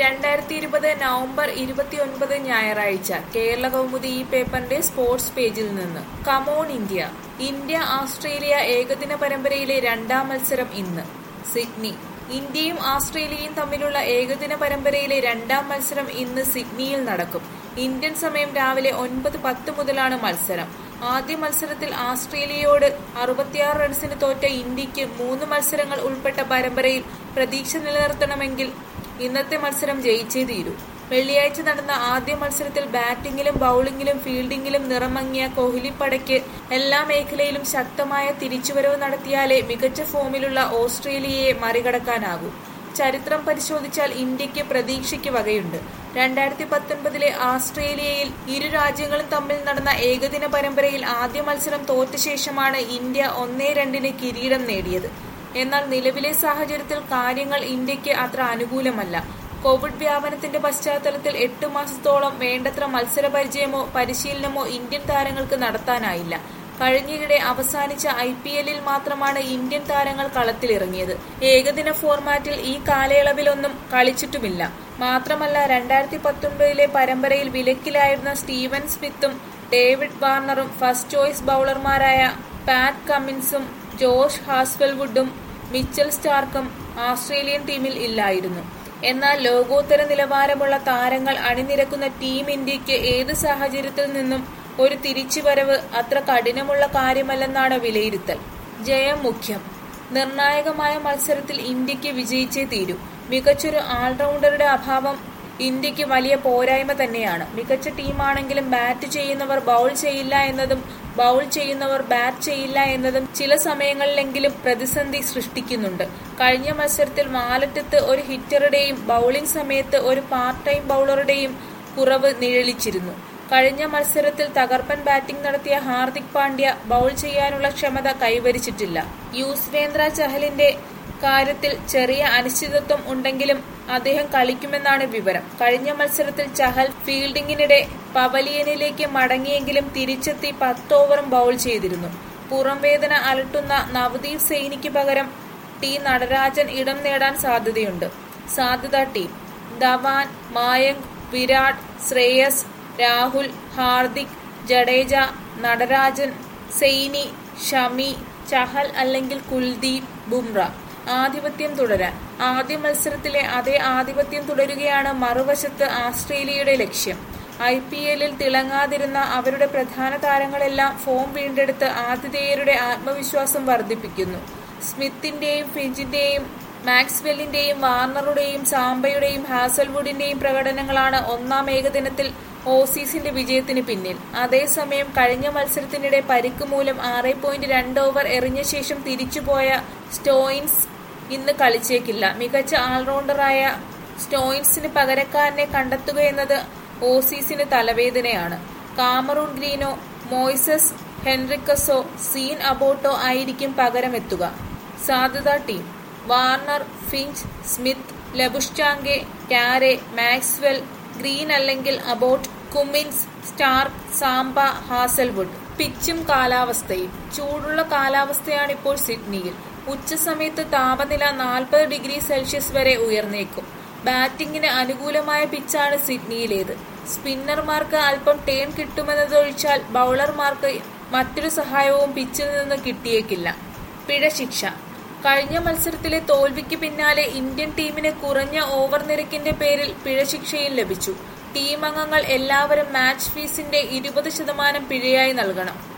രണ്ടായിരത്തി ഇരുപത് നവംബർ ഇരുപത്തിയൊൻപത് ഞായറാഴ്ച കേരള കൗമുദി ഈ പേപ്പറിന്റെ സ്പോർട്സ് പേജിൽ നിന്ന് കമോൺ ഇന്ത്യ ഇന്ത്യ ഓസ്ട്രേലിയ ഏകദിന പരമ്പരയിലെ രണ്ടാം മത്സരം ഇന്ന് സിഡ്നി ഇന്ത്യയും ഓസ്ട്രേലിയയും തമ്മിലുള്ള ഏകദിന പരമ്പരയിലെ രണ്ടാം മത്സരം ഇന്ന് സിഡ്നിയിൽ നടക്കും ഇന്ത്യൻ സമയം രാവിലെ ഒൻപത് പത്ത് മുതലാണ് മത്സരം ആദ്യ മത്സരത്തിൽ ഓസ്ട്രേലിയയോട് അറുപത്തിയാറ് റൺസിന് തോറ്റ ഇന്ത്യക്ക് മൂന്ന് മത്സരങ്ങൾ ഉൾപ്പെട്ട പരമ്പരയിൽ പ്രതീക്ഷ നിലനിർത്തണമെങ്കിൽ ഇന്നത്തെ മത്സരം ജയിച്ചേ തീരൂ വെള്ളിയാഴ്ച നടന്ന ആദ്യ മത്സരത്തിൽ ബാറ്റിംഗിലും ബൌളിംഗിലും ഫീൽഡിംഗിലും നിറമങ്ങിയ കോഹ്ലിപ്പടയ്ക്ക് എല്ലാ മേഖലയിലും ശക്തമായ തിരിച്ചുവരവ് നടത്തിയാലേ മികച്ച ഫോമിലുള്ള ഓസ്ട്രേലിയയെ മറികടക്കാനാകൂ ചരിത്രം പരിശോധിച്ചാൽ ഇന്ത്യക്ക് പ്രതീക്ഷയ്ക്ക് വകയുണ്ട് രണ്ടായിരത്തി പത്തൊൻപതിലെ ഓസ്ട്രേലിയയിൽ ഇരു രാജ്യങ്ങളും തമ്മിൽ നടന്ന ഏകദിന പരമ്പരയിൽ ആദ്യ മത്സരം തോറ്റ ശേഷമാണ് ഇന്ത്യ ഒന്നേ രണ്ടിന് കിരീടം നേടിയത് എന്നാൽ നിലവിലെ സാഹചര്യത്തിൽ കാര്യങ്ങൾ ഇന്ത്യക്ക് അത്ര അനുകൂലമല്ല കോവിഡ് വ്യാപനത്തിന്റെ പശ്ചാത്തലത്തിൽ എട്ട് മാസത്തോളം വേണ്ടത്ര മത്സര പരിചയമോ പരിശീലനമോ ഇന്ത്യൻ താരങ്ങൾക്ക് നടത്താനായില്ല കഴിഞ്ഞയിടെ അവസാനിച്ച ഐ പി എല്ലിൽ മാത്രമാണ് ഇന്ത്യൻ താരങ്ങൾ കളത്തിലിറങ്ങിയത് ഏകദിന ഫോർമാറ്റിൽ ഈ കാലയളവിലൊന്നും കളിച്ചിട്ടുമില്ല മാത്രമല്ല രണ്ടായിരത്തി പത്തൊൻപതിലെ പരമ്പരയിൽ വിലക്കിലായിരുന്ന സ്റ്റീവൻ സ്മിത്തും ഡേവിഡ് വാർണറും ഫസ്റ്റ് ചോയ്സ് ബൌളർമാരായ പാറ്റ് കമ്മിൻസും ജോഷ് ഹാസ്വെൽവുഡും മിച്ചൽ സ്റ്റാർക്കും ഓസ്ട്രേലിയൻ ടീമിൽ ഇല്ലായിരുന്നു എന്നാൽ ലോകോത്തര നിലവാരമുള്ള താരങ്ങൾ അണിനിരക്കുന്ന ടീം ഇന്ത്യക്ക് ഏത് സാഹചര്യത്തിൽ നിന്നും ഒരു തിരിച്ചുവരവ് അത്ര കഠിനമുള്ള കാര്യമല്ലെന്നാണ് വിലയിരുത്തൽ ജയം മുഖ്യം നിർണായകമായ മത്സരത്തിൽ ഇന്ത്യക്ക് വിജയിച്ചേ തീരൂ മികച്ചൊരു ഓൾറൗണ്ടറുടെ അഭാവം ഇന്ത്യക്ക് വലിയ പോരായ്മ തന്നെയാണ് മികച്ച ടീമാണെങ്കിലും ബാറ്റ് ചെയ്യുന്നവർ ബൗൾ ചെയ്യില്ല എന്നതും ബൗൾ ചെയ്യുന്നവർ ബാറ്റ് ചെയ്യില്ല എന്നതും ചില സമയങ്ങളിലെങ്കിലും പ്രതിസന്ധി സൃഷ്ടിക്കുന്നുണ്ട് കഴിഞ്ഞ മത്സരത്തിൽ വാലറ്റത്ത് ഒരു ഹിറ്ററുടെയും ബൌളിംഗ് സമയത്ത് ഒരു പാർട്ട് ടൈം ബൌളറുടെയും കുറവ് നിഴലിച്ചിരുന്നു കഴിഞ്ഞ മത്സരത്തിൽ തകർപ്പൻ ബാറ്റിംഗ് നടത്തിയ ഹാർദിക് പാണ്ഡ്യ ബൗൾ ചെയ്യാനുള്ള ക്ഷമത കൈവരിച്ചിട്ടില്ല യുസ്വേന്ദ്ര ചഹലിന്റെ കാര്യത്തിൽ ചെറിയ അനിശ്ചിതത്വം ഉണ്ടെങ്കിലും അദ്ദേഹം കളിക്കുമെന്നാണ് വിവരം കഴിഞ്ഞ മത്സരത്തിൽ ചഹൽ ഫീൽഡിംഗിനിടെ പവലിയനിലേക്ക് മടങ്ങിയെങ്കിലും തിരിച്ചെത്തി പത്ത് ഓവറും ബൗൾ ചെയ്തിരുന്നു പുറംവേദന അലട്ടുന്ന നവദീപ് സൈനിക്ക് പകരം ടി നടരാജൻ ഇടം നേടാൻ സാധ്യതയുണ്ട് സാധ്യത ടീം ധവാൻ മായങ്ക് വിരാട് ശ്രേയസ് രാഹുൽ ഹാർദിക് ജഡേജ നടരാജൻ സെയ്നി ഷമി ചഹൽ അല്ലെങ്കിൽ കുൽദീപ് ബുംറ ആധിപത്യം തുടരാൻ ആദ്യ മത്സരത്തിലെ അതേ ആധിപത്യം തുടരുകയാണ് മറുവശത്ത് ഓസ്ട്രേലിയയുടെ ലക്ഷ്യം ഐ പി എല്ലിൽ തിളങ്ങാതിരുന്ന അവരുടെ പ്രധാന താരങ്ങളെല്ലാം ഫോം വീണ്ടെടുത്ത് ആതിഥേയരുടെ ആത്മവിശ്വാസം വർദ്ധിപ്പിക്കുന്നു സ്മിത്തിന്റെയും ഫിഞ്ചിന്റെയും മാക്സ്വെല്ലിന്റെയും വാർണറുടെയും സാംബയുടെയും ഹാസൽവുഡിന്റെയും പ്രകടനങ്ങളാണ് ഒന്നാം ഏകദിനത്തിൽ ഓസീസിന്റെ വിജയത്തിന് പിന്നിൽ അതേസമയം കഴിഞ്ഞ മത്സരത്തിനിടെ പരിക്ക് മൂലം ആറ് പോയിന്റ് രണ്ട് ഓവർ എറിഞ്ഞ ശേഷം തിരിച്ചുപോയ സ്റ്റോയിൻസ് ഇന്ന് കളിച്ചേക്കില്ല മികച്ച ഓൾറൗണ്ടറായ സ്റ്റോയിൻസിന് പകരക്കാരനെ കണ്ടെത്തുകയെന്നത് ഓസീസിന് തലവേദനയാണ് കാമറൂൺ ഗ്രീനോ മോയ്സസ് ഹെൻറിക്കസോ സീൻ അബോട്ടോ ആയിരിക്കും പകരമെത്തുക സാധ്യത team Warner Finch Smith Labuschagne Carey Maxwell Green അല്ലെങ്കിൽ Abbott Cummins Starc Zampa Hazlewood പിച്ചും കാലാവസ്ഥയും ചൂടുള്ള കാലാവസ്ഥയാണ് ഇപ്പോൾ സിഡ്നിയിൽ ഉച്ചസമയത്ത് താപനില നാൽപ്പത് ഡിഗ്രി സെൽഷ്യസ് വരെ ഉയർന്നേക്കും ബാറ്റിംഗിന് അനുകൂലമായ പിച്ചാണ് സിഡ്നിയിലേത് സ്പിന്നർമാർക്ക് അല്പം ടേൺ കിട്ടുമെന്നതൊഴിച്ചാൽ ബൌളർമാർക്ക് മറ്റൊരു സഹായവും പിച്ചിൽ നിന്ന് കിട്ടിയേക്കില്ല പിഴ ശിക്ഷ കഴിഞ്ഞ മത്സരത്തിലെ തോൽവിക്ക് പിന്നാലെ ഇന്ത്യൻ ടീമിന് കുറഞ്ഞ ഓവർ നിരക്കിന്റെ പേരിൽ പിഴശിക്ഷയും ലഭിച്ചു ടീം അംഗങ്ങൾ എല്ലാവരും മാച്ച് ഫീസിന്റെ ഇരുപത് ശതമാനം പിഴയായി നൽകണം